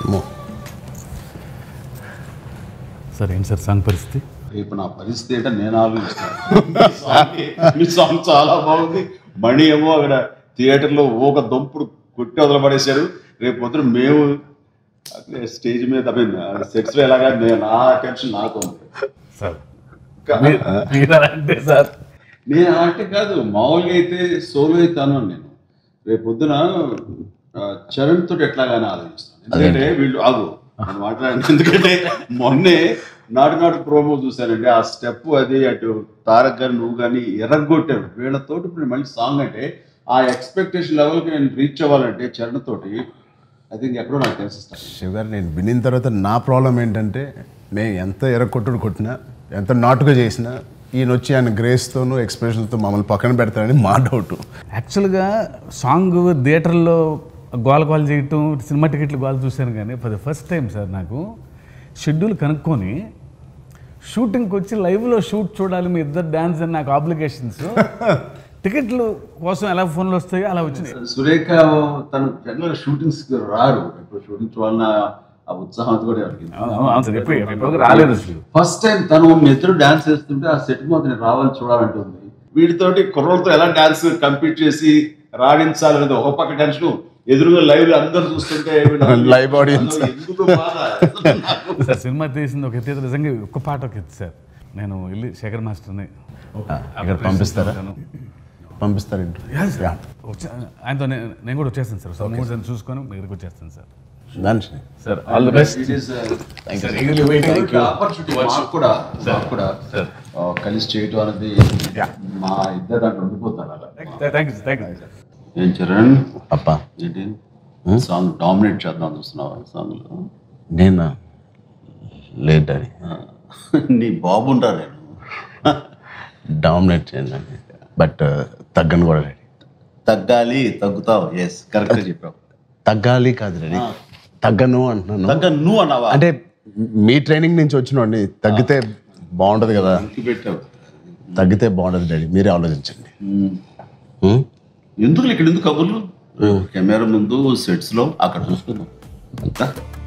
Sir ఏంటి sir song పరిస్థితి రేపు నా పరిస్థితి ఏంటో నేను ఆలోచిస్తాను మీ సాంగ్- మీ సాంగ్ చాలా బాగుంది మణి ఏమో అక్కడ థియేటర్లో ఒక దొంపుడు కొట్టి వదలబడేశారు రేపు పొద్దున మేము అక్కడే స్టేజ్ మీద సెట్స్ లో ఎలాగా నేను నా టెన్షన్ నాకు ఉంది సార్ మీరు అలా అంటే సార్ నేను అలా అంటే కాదు మామూలుగా అయితే సోలో అవుతాను నేను రేపు పొద్దున ఆ, చరణ్ తోటి ఎట్లాగానే ఆలోచిస్తాను ఎందుకంటే వీళ్ళు ఆగు నేను మాట్లాడాను ఎందుకంటే మొన్నే నాటు నాటు ప్రోమో చూశానండి ఆ స్టెప్ అది అటు తారక్ గారు నువ్వు కానీ ఎర్రగొట్టారు వీళ్ళతోటి ఇప్పుడు మళ్ళీ సాంగ్ అంటే ఆ ఎక్స్పెక్టేషన్ లెవెల్కి నేను రీచ్ అవ్వాలంటే చరణ్ తోటి ఐ థింక్ ఎక్కడో నాకు తెలిసిస్తాను శివ్ గారు నేను వినిన తర్వాత నా ప్రాబ్లం ఏంటంటే నేను ఎంత ఎర్రకొట్టుడు కొట్టినా ఎంత నాటుగా చేసినా ఈయన వచ్చి ఆయన గ్రేస్తోనూ ఎక్స్ప్రెషన్తో మమ్మల్ని పక్కన పెడతారని మా డౌట్ యాక్చువల్గా సాంగ్ థియేటర్లో గోల గోల చేయటం సినిమా టికెట్లు గోల చూశాను కానీ for the first time sir నాకు షెడ్యూల్ కనుక్కొని షూటింగ్కి వచ్చి లైవ్లో షూట్ చూడాలి మీ ఇద్దరు డ్యాన్స్ అని నాకు ఆబ్లిగేషన్స్ టికెట్లు కోసం ఎలా ఫోన్లు వస్తాయో అలా వచ్చినాయి సురేఖ తను జనరల్ షూటింగ్స్ రారు ఇప్పుడు షూటింగ్ చూడాలన్న ఆ ఉత్సాహం అది కూడా ఎవరికి అవును సార్ ఎప్పుడు ఎప్పుడు రాలేదు అసలు ఫస్ట్ టైం తను మీ ఇద్దరు డాన్స్ చేస్తుంటే ఆ సెట్ మీద నేను రావాలని చూడాలంటుంది వీటితోటి కుర్రలతో ఎలా డాన్స్ కంప్లీట్ చేసి రాణించాలనేది ఒక పక్క టెన్షన్ ఎదురుగా లైవ్ అందరూ చూస్తుంటే Live audience. ఎందుకు బాధ? సార్ సినిమా తీసింది ఒక ఎత్తి నిజంగా ఒక్క పాట ఒక ఎత్తి సార్ నేను వెళ్ళి శేఖర్ మాస్టర్ని ఇక్కడ పంపిస్తారా పంపిస్తారు వచ్చే- ఆయనతో నే- నేను కూడా వచ్చేస్తాను సార్ సో మూడు సార్లు చూసుకొని మీ దగ్గరికి వచ్చేస్తాను సార్ దాని sir all the best It is, uh, opportunity మాకు కూడా మాకు కూడా ఆ, కలిసి చేయటం అనేది మా ఇద్దరు దాంట్లో ఉండిపోతారు అలా థ్యాంక్ యూ థ్యాంక్ యూ ఏం చరణ్ అప్ప ఏంటి సాంగ్ డామినేట్ చేద్దాం చూస్తున్నావా సాంగ్ లో నేను లేదు డాడీ నీ బాబుంటా నేను డామినేట్ చేయండి బట్ తగ్గను కూడా డాడీ తగ్గాలి తగ్గుతావు ఎస్ కరెక్ట్ చెప్పావు తగ్గాలి కాదు డాడీ తగ్గను అంటున్నాను తగ్గ నువ్వు అన్నావా అంటే మీ ట్రైనింగ్ నుంచి వచ్చినోడిని తగ్గితే బాగుంటది కదా ఇంటికి పెట్టావు తగ్గితే బాగుంటది డాడీ మీరే ఆలోచించండి ఉమ్. హ్మ్? ఎందుకు ఇక్కడ ఎందుకు కబుర్లు కెమెరా ముందు సెట్స్ లో అక్కడ చూసుకుందాం